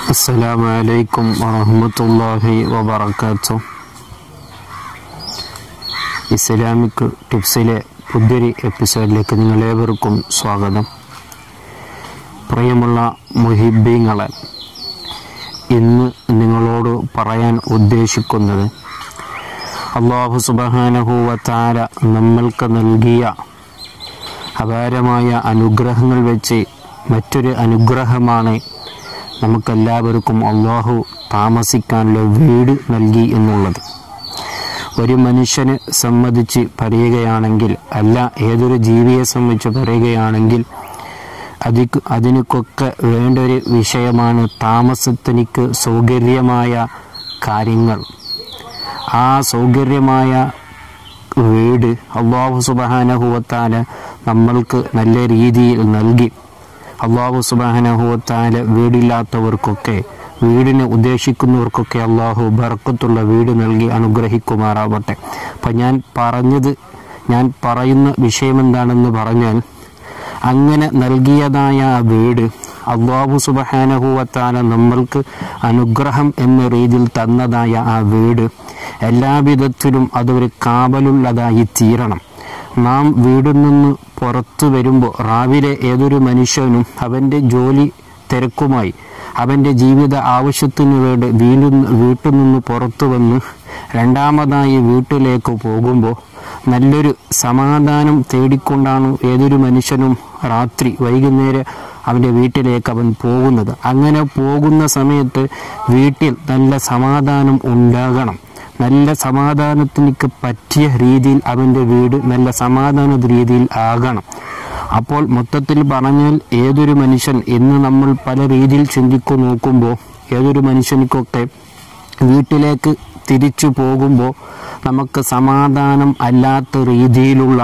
السلام عليكم ورحمة الله وبركاته Islamic ടിപ്സിലെ പുതിയൊരു എപ്പിസോഡിലേക്ക് നിങ്ങളേവർക്കും സ്വാഗതം പ്രിയമുള്ള മുഹിബീങ്ങളെ ഇന്ന് നിങ്ങളോട് പറയാൻ ഉദ്ദേശിക്കുന്നത് അള്ളാഹു സുബഹാനഹുവ താര നമ്മൾക്ക് നൽകിയ അപാരമായ അനുഗ്രഹങ്ങൾ വെച്ച് മറ്റൊരു അനുഗ്രഹമാണ് നമുക്കെല്ലാവർക്കും അള്ളാഹു താമസിക്കാനുള്ള വീട് നൽകി എന്നുള്ളത് ഒരു മനുഷ്യനെ സംബന്ധിച്ച് പറയുകയാണെങ്കിൽ അല്ല ഏതൊരു ജീവിയെ സംബന്ധിച്ച് പറയുകയാണെങ്കിൽ അതിക്ക് അതിനൊക്കെ വേണ്ട ഒരു വിഷയമാണ് താമസത്തിനിക്ക് സൗകര്യമായ കാര്യങ്ങൾ ആ സൗകര്യമായ വീട് അള്ളാഹു സുബഹാനഹുവത്താല നമ്മൾക്ക് നല്ല രീതിയിൽ നൽകി അള്ളാഹു സുബാനഹുവത്താല വീടില്ലാത്തവർക്കൊക്കെ വീടിനെ ഉദ്ദേശിക്കുന്നവർക്കൊക്കെ അള്ളാഹു ബർക്കത്തുള്ള വീട് നൽകി അനുഗ്രഹിക്കുമാറാവട്ടെ അപ്പം ഞാൻ പറഞ്ഞത് ഞാൻ പറയുന്ന വിഷയം എന്താണെന്ന് പറഞ്ഞാൽ അങ്ങനെ നൽകിയതായ ആ വീട് അള്ളാഹു സുബഹാനഹുവത്താല നമ്മൾക്ക് അനുഗ്രഹം എന്ന രീതിയിൽ തന്നതായ ആ വീട് എല്ലാവിധത്തിലും അതൊരു കാവലുള്ളതായി തീരണം നാം വീടിൽ നിന്ന് പുറത്തു വരുമ്പോൾ രാവിലെ ഏതൊരു മനുഷ്യനും അവൻ്റെ ജോലി തിരക്കുമായി അവൻ്റെ ജീവിത ആവശ്യത്തിനു വേണ്ടി വീണ്ടും വീട്ടിൽ നിന്ന് പുറത്തു വന്ന് രണ്ടാമതായി വീട്ടിലേക്ക് പോകുമ്പോൾ നല്ലൊരു സമാധാനം തേടിക്കൊണ്ടാണ് ഏതൊരു മനുഷ്യനും രാത്രി വൈകുന്നേരം അവൻ്റെ വീട്ടിലേക്ക് അവൻ പോകുന്നത് അങ്ങനെ പോകുന്ന സമയത്ത് വീട്ടിൽ നല്ല സമാധാനം ഉണ്ടാകണം നല്ല സമാധാനത്തിനൊക്കെ പറ്റിയ രീതിയിൽ അവൻ്റെ വീട് നല്ല സമാധാന രീതിയിൽ ആകണം അപ്പോൾ മൊത്തത്തിൽ പറഞ്ഞാൽ ഏതൊരു മനുഷ്യൻ ഇന്ന് നമ്മൾ പല രീതിയിൽ ചിന്തിക്കു നോക്കുമ്പോൾ ഏതൊരു മനുഷ്യനിക്കൊക്കെ വീട്ടിലേക്ക് തിരിച്ചു പോകുമ്പോൾ നമുക്ക് സമാധാനം അല്ലാത്ത രീതിയിലുള്ള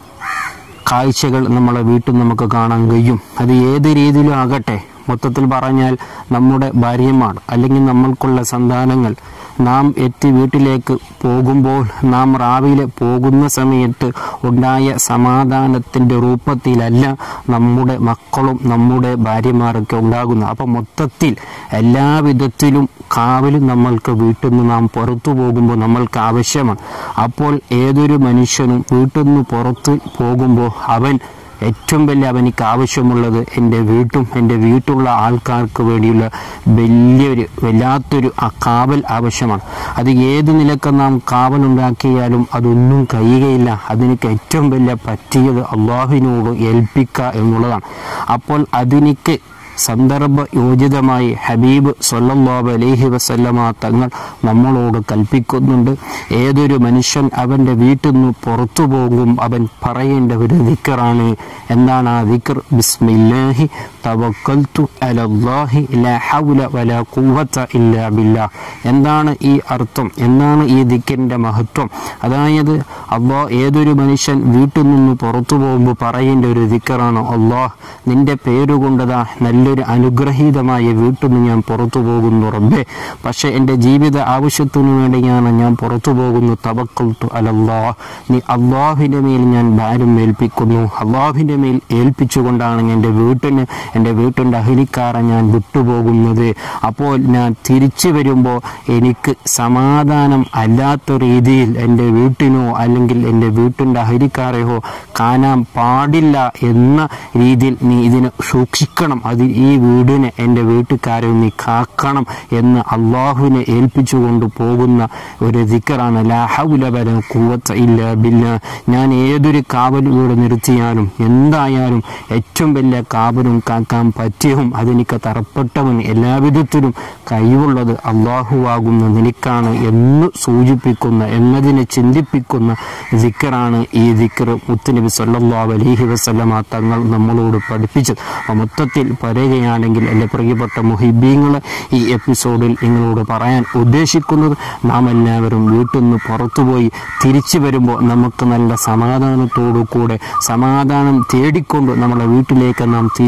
കാഴ്ചകൾ നമ്മളെ വീട്ടിൽ നമുക്ക് കാണാൻ കഴിയും അത് ഏത് രീതിയിലും ആകട്ടെ മൊത്തത്തിൽ പറഞ്ഞാൽ നമ്മുടെ ഭാര്യമാർ അല്ലെങ്കിൽ നമ്മൾക്കുള്ള സന്താനങ്ങൾ നാം എത്തി വീട്ടിലേക്ക് പോകുമ്പോൾ നാം രാവിലെ പോകുന്ന സമയത്ത് ഉണ്ടായ സമാധാനത്തിൻ്റെ രൂപത്തിലല്ല നമ്മുടെ മക്കളും നമ്മുടെ ഭാര്യമാരൊക്കെ ഉണ്ടാകുന്നത് അപ്പം മൊത്തത്തിൽ എല്ലാവിധത്തിലും കാവലും നമ്മൾക്ക് വീട്ടിൽ നിന്ന് നാം പുറത്തു പോകുമ്പോൾ നമ്മൾക്ക് ആവശ്യമാണ് അപ്പോൾ ഏതൊരു മനുഷ്യനും വീട്ടിൽ നിന്ന് പുറത്ത് പോകുമ്പോൾ അവൻ ഏറ്റവും വലിയ അവനിക്ക് ആവശ്യമുള്ളത് എൻ്റെ വീട്ടും എൻ്റെ വീട്ടിലുള്ള ആൾക്കാർക്ക് വേണ്ടിയുള്ള വലിയൊരു വല്ലാത്തൊരു ആ കാവൽ ആവശ്യമാണ് അത് ഏത് നിലക്ക് നാം കാവൽ ഉണ്ടാക്കിയാലും അതൊന്നും കഴിയുകയില്ല അതിനൊക്കെ ഏറ്റവും വലിയ പറ്റിയത് അള്ളാഹുവിനോട് ഏൽപ്പിക്കുക എന്നുള്ളതാണ് അപ്പോൾ അതിനിക്ക് സന്ദർഭ യോജിതമായി ഹബീബ് സൊല്ലാബ് അലൈഹി വസല്ലമ തങ്ങൾ നമ്മളോട് കൽപ്പിക്കുന്നുണ്ട് ഏതൊരു മനുഷ്യൻ അവൻ്റെ വീട്ടിൽ നിന്ന് പുറത്തു പോകും അവൻ പറയേണ്ട ഒരു ദിക്കറാണ് എന്താണ് ആ ദിക്കർ ബിസ്മില്ലാഹി തവക്കൽത്തു അലല്ലാഹി ലാ ഹൗല വലാ ഖുവത ഇല്ലാ ബില്ലാ എന്താണ് ഈ അർത്ഥം എന്താണ് ഈ ദിക്കറിൻ്റെ മഹത്വം അതായത് അള്ളാ ഏതൊരു മനുഷ്യൻ വീട്ടിൽ നിന്ന് പുറത്തു പോകുമ്പോൾ പറയേണ്ട ഒരു ദിക്കറാണ് അള്ളാഹ് നിന്റെ പേരുകൊണ്ടതാ നല്ലൊരു അനുഗ്രഹീതമായ വീട്ടിൽ നിന്ന് ഞാൻ പുറത്തു പോകുന്നു റബ്ബേ പക്ഷേ എൻ്റെ ജീവിത ആവശ്യത്തിനു വേണ്ടിയാണ് ഞാൻ പുറത്തു പോകുന്നു തവക്കൽത്തു അലല്ലാ നീ അള്ളാഹിൻ്റെ മേൽ ഞാൻ ഭാരം ഏൽപ്പിക്കുന്നു അള്ളാഹിൻ്റെ മേൽ ഏൽപ്പിച്ചുകൊണ്ടാണ് എൻ്റെ വീട്ടിന് എൻ്റെ വീട്ടിൻ്റെ അഹിലിക്കാരെ ഞാൻ വിട്ടുപോകുന്നത് അപ്പോൾ ഞാൻ തിരിച്ചു വരുമ്പോൾ എനിക്ക് സമാധാനം അല്ലാത്ത രീതിയിൽ എൻ്റെ വീട്ടിനോ അല്ലെങ്കിൽ എൻ്റെ വീട്ടിൻ്റെ അഹിലിക്കാരെയോ കാണാൻ പാടില്ല എന്ന രീതിയിൽ നീ ഇതിനെ സൂക്ഷിക്കണം അത് ഈ വീടിനെ എൻ്റെ വീട്ടുകാരെ നീ കാക്കണം എന്ന് അള്ളാഹുവിനെ ഏൽപ്പിച്ചുകൊണ്ട് പോകുന്ന ഒരു ദിക്കറാണ് ലാഹുലബല കൂവത്ത ഇല്ല ബില്ല ഞാൻ ഏതൊരു കാവൽ വീട് നിർത്തിയാലും എന്തായാലും ഏറ്റവും വലിയ കാവലും കാക്കാൻ പറ്റിയവും അതെനിക്ക് തറപ്പെട്ടവൻ എല്ലാവിധത്തിലും കഴിവുള്ളത് അള്ളാഹുവാകുന്ന നിനക്കാണ് എന്ന് സൂചിപ്പിക്കുന്ന എന്നതിനെ ചിന്തിപ്പിക്കുന്ന ദിക്കറാണ് ഈ ദിക്കർ മുത്തുനബി സല്ലല്ലാഹു അലൈഹി വസല്ലമ തങ്ങൾ നമ്മളോട് പഠിപ്പിച്ചത് അപ്പോൾ മൊത്തത്തിൽ പറയുകയാണെങ്കിൽ എൻ്റെ പ്രിയപ്പെട്ട മുഹിബീങ്ങൾ ഈ എപ്പിസോഡിൽ നിങ്ങളോട് പറയാൻ ഉദ്ദേശിക്കുന്നത് നാം എല്ലാവരും വീട്ടിൽ നിന്ന് പുറത്തുപോയി തിരിച്ചു വരുമ്പോൾ നമുക്ക് നല്ല സമാധാനത്തോടു കൂടെ സമാധാനം തേടിക്കൊണ്ട് നമ്മളെ വീട്ടിലേക്ക് നാം തിരിച്ചു വരുമ്പോൾ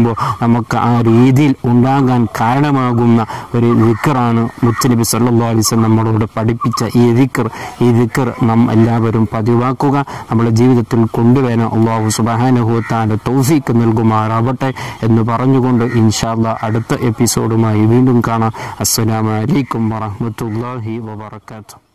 ചെയ്യുമ്പോൾ നമുക്ക് ആ രീതിയിൽ ഉണ്ടാകാൻ കാരണമാകുന്ന ഒരു ദിക്കറാണ് മുത്തനബി സല്ലാ അലിസ് നമ്മളോട് പഠിപ്പിച്ച ഈ ദിക്കർ ഈ ദിക്കർ നാം എല്ലാവരും പതിവാക്കുക നമ്മുടെ ജീവിതത്തിൽ കൊണ്ടുവരാൻ അള്ളാഹു സുബാനഹുത്താൻ്റെ തൗഫീക്ക് നൽകുമാറാവട്ടെ എന്ന് പറഞ്ഞുകൊണ്ട് ഇൻഷാല്ല അടുത്ത എപ്പിസോഡുമായി വീണ്ടും കാണാം അസ്സലാമലൈക്കും വറഹമത്തല്ലാഹി വബർക്കാത്തു